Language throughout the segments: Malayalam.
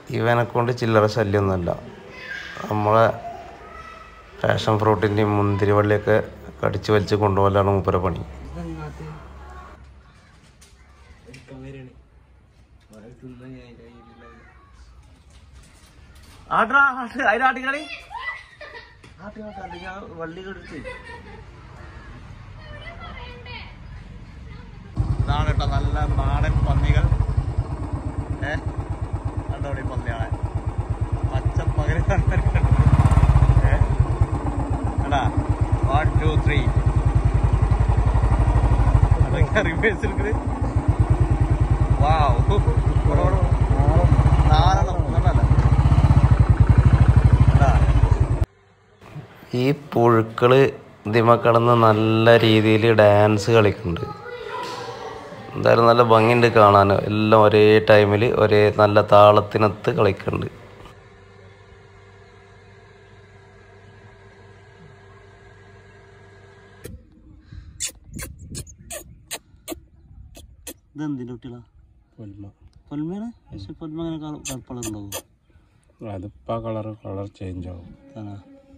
ഇവനെ കൊണ്ട് ചില്ലറ ശല്യമൊന്നുമല്ല നമ്മളെ പാഷൻ ഫ്രൂട്ടിൻ്റെയും മുന്തിരി വള്ളിയൊക്കെ കടിച്ച് വലിച്ച് കൊണ്ടുപോകലാണ് മൂപ്പര പണി ആട്ടാ അതിലാട്ടിക്കളി വള്ളി കെടുത്ത് ഇതാണ് കേട്ടോ നല്ല നാടൻ പന്നികൾ ഏ കണ്ടോടി പന്നിയാണ് പച്ചപ്പകര് ഏ എടാ വൺ ടു ത്രീ അതൊക്കെ റിവേഴ്സ് എടുക്കുന്നത് വാവ് നാലെണ്ണം മൂന്നെണ്ണല്ല എടാ ഈ പുഴുക്കള് ഇതിമ കടന്ന് നല്ല രീതിയിൽ ഡാൻസ് കളിക്കുന്നുണ്ട് എന്തായാലും നല്ല ഭംഗിയുണ്ട് കാണാൻ എല്ലാം ഒരേ ടൈമിൽ ഒരേ നല്ല താളത്തിനൊത്ത് കളിക്കുന്നുണ്ട് ഇതെന്തിന്റെ കുട്ടികളാ പൊന്മയാണ് പക്ഷെ പൊന്മ അങ്ങനെ കറുപ്പളർ ഉണ്ടാവും അതിപ്പോ കളർ കളർ ചേഞ്ച് ആവും തന്നെ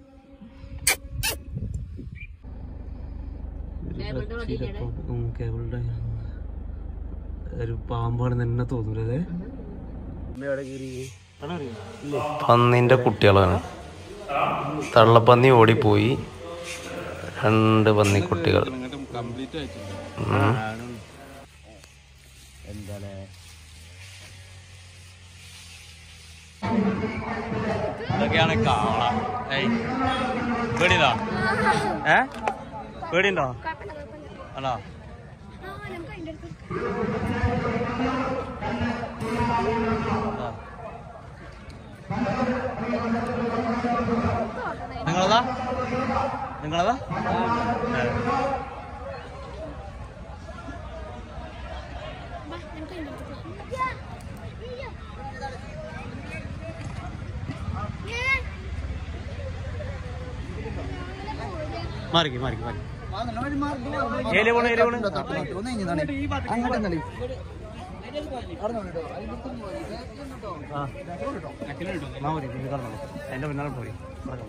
കേബിളുടെ ഒരു പാമ്പാണെന്ന് തന്നെ തോന്നൂലേ പന്നിൻ്റെ കുട്ടികളാണ് തള്ളപ്പന്നി ഓടിപ്പോയി രണ്ട് പന്നിക്കുട്ടികൾ കംപ്ലീറ്റ് ആയിട്ടുണ്ട് ഉം. എന്താലേ ഇതൊക്കെയാണ് കാള ഏയ് പേടിയുണ്ടോ ഏ പേടിയുണ്ടോ ആണോ ആ. നിങ്ങളതാ നിങ്ങളതാ ഏ. മാറിക്ക് മാറിക്ക് മാറി ഏലെ പോണു ഏലെ പോണു ആ. ആ, മതി, ഇത് കടന്നോളൂ. അതിന്റെ പിന്നാലെ പോയി നടക്കണ്ട.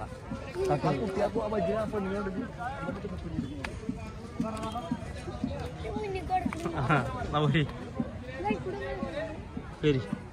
ആ, എന്നാ പോയി ശരി